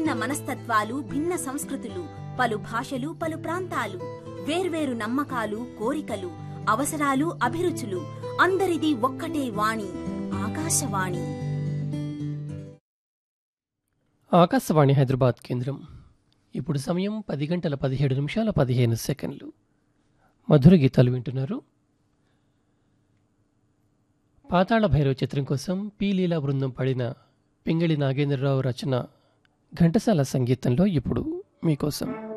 భిన్న మనస్తత్వాలు భిన్న సంస్కృతులు పలు భాషలు పలు ప్రాంతాలు వేర్వేరు నమ్మకాలు కోరికలు అవసరాలు అభిరుచులు అందరిది ఒక్కటే వాణి ఆకాశవాణి ఆకాశవాణి హైదరాబాద్ కేంద్రం ఇప్పుడు సమయం పది గంటల పదిహేడు నిమిషాల పదిహేను సెకండ్లు మధుర గీతాలు వింటున్నారు పాతాళ భైరవ చిత్రం కోసం పి లీలా బృందం పడిన పింగళి నాగేంద్రరావు రచన ఘంటసాల సంగీతంలో ఇప్పుడు మీకోసం